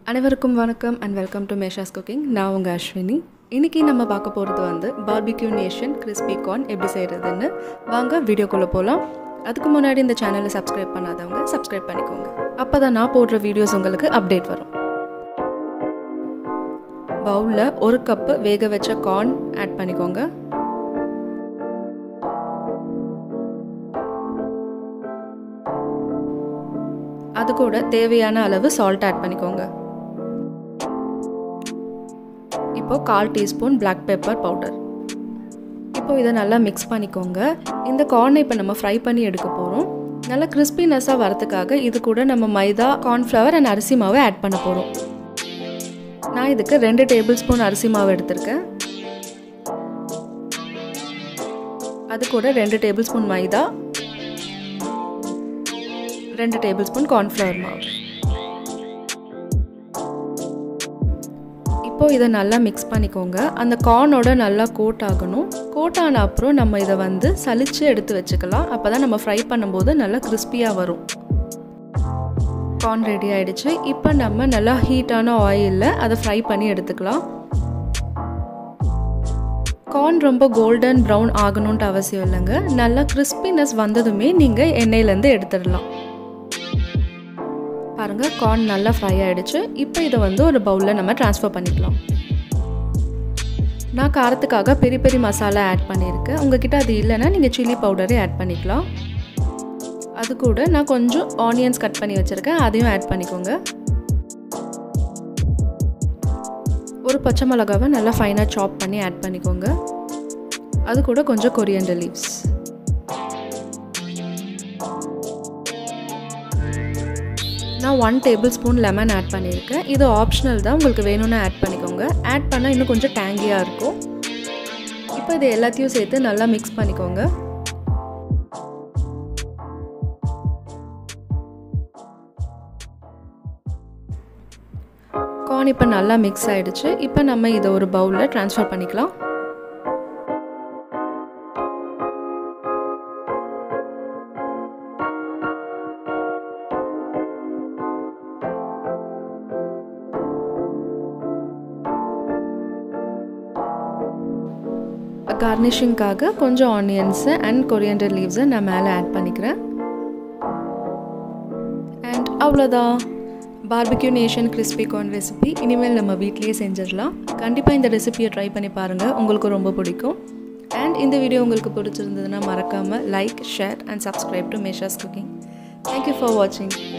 அனைவருக்கும் வணக்கம் and welcome to Mesha's cooking நான் உங்கள் அஸ்வினி இன்றைக்கி நம்ம பார்க்க போகிறது வந்து பார்பிக்யூ நேஷன் கிறிஸ்பி கார்ன் எப்படி செய்கிறதுன்னு வாங்க வீடியோக்குள்ளே போகலாம் அதுக்கு முன்னாடி இந்த சேனலை சப்ஸ்கிரைப் பண்ணாதவங்க சப்ஸ்கிரைப் பண்ணிக்கோங்க அப்போ தான் நான் போடுற வீடியோஸ் உங்களுக்கு அப்டேட் வரும் பவுலில் ஒரு கப்பு வேக வச்ச கார்ன் ஆட் பண்ணிக்கோங்க அது கூட தேவையான அளவு சால்ட் ஆட் பண்ணிக்கோங்க இப்போ கால் டீஸ்பூன் பிளாக் பெப்பர் பவுடர் இப்போ இதை நல்லா மிக்ஸ் பண்ணிக்கோங்க இந்த கார்னை இப்போ நம்ம ஃப்ரை பண்ணி எடுக்க போகிறோம் நல்லா கிறிஸ்பினஸ்ஸாக வரதுக்காக இது கூட நம்ம மைதா கார்ன்ஃப்ளவர் அண்ட் அரிசி மாவை ஆட் பண்ண போகிறோம் நான் இதுக்கு ரெண்டு டேபிள் ஸ்பூன் அரிசி மாவு எடுத்திருக்கேன் அது கூட ரெண்டு டேபிள் ஸ்பூன் மைதா ரெண்டு டேபிள் ஸ்பூன் கார்ன்ஃப்ளவர் மாவு இப்போ இதை நல்லா மிக்ஸ் பண்ணிக்கோங்க அந்த கார்னோட நல்லா கோட் ஆகணும் கோட் ஆன அப்புறம் நம்ம இதை வந்து சலிச்சு எடுத்து வச்சுக்கலாம் அப்போ தான் நம்ம ஃப்ரை பண்ணும்போது நல்லா கிறிஸ்பியாக வரும் கார்ன் ரெடி ஆகிடுச்சு இப்போ நம்ம நல்லா ஹீட்டான ஆயிலில் அதை ஃப்ரை பண்ணி எடுத்துக்கலாம் கார்ன் ரொம்ப கோல்டன் ப்ரௌன் ஆகணுன்ட்டு அவசியம் இல்லைங்க நல்லா கிறிஸ்பினஸ் வந்ததுமே நீங்கள் எண்ணெயிலேருந்து எடுத்துடலாம் பாருங்கள் கார்ன் நல்லா ஃப்ரை ஆகிடுச்சு இப்போ இதை வந்து ஒரு பவுலில் நம்ம ட்ரான்ஸ்ஃபர் பண்ணிக்கலாம் நான் காரத்துக்காக பெரிய பெரிய மசாலா ஆட் பண்ணியிருக்கேன் உங்ககிட்ட அது இல்லைன்னா நீங்கள் சில்லி பவுடரே ஆட் பண்ணிக்கலாம் அது கூட நான் கொஞ்சம் ஆனியன்ஸ் கட் பண்ணி வச்சுருக்கேன் அதையும் ஆட் பண்ணிக்கோங்க ஒரு பச்சை மிளகாவை நல்லா ஃபைனாக சாப் பண்ணி ஆட் பண்ணிக்கோங்க அது கூட கொஞ்சம் கொரியண்டர் லீவ்ஸ் நான் one tablespoon lemon add பண்ணியிருக்கேன் இது ஆப்ஷனல் தான் உங்களுக்கு வேணும்னு ஆட் பண்ணிக்கோங்க ஆட் பண்ணால் இன்னும் கொஞ்சம் டேங்கியாக இருக்கும் இப்போ இது எல்லாத்தையும் சேர்த்து நல்லா மிக்ஸ் பண்ணிக்கோங்க கார்ன் இப்போ நல்லா மிக்ஸ் ஆகிடுச்சு இப்போ நம்ம இதை ஒரு பவுலில் ட்ரான்ஸ்ஃபர் பண்ணிக்கலாம் கார்னிஷிங்காக கொஞ்சம் ஆனியன்ஸு அண்ட் கொரியண்டர் லீவ்ஸை நான் மேலே ஆட் பண்ணிக்கிறேன் அண்ட் அவ்வளோதான் Barbeque Nation crispy corn recipe இனிமேல் நம்ம வீட்லேயே செஞ்சிடலாம் கண்டிப்பாக இந்த ரெசிபியை ட்ரை பண்ணி பாருங்கள் உங்களுக்கு ரொம்ப பிடிக்கும் அண்ட் இந்த வீடியோ உங்களுக்கு பிடிச்சிருந்ததுன்னா மறக்காமல் like share and subscribe to Mesha's cooking thank you for வாட்சிங்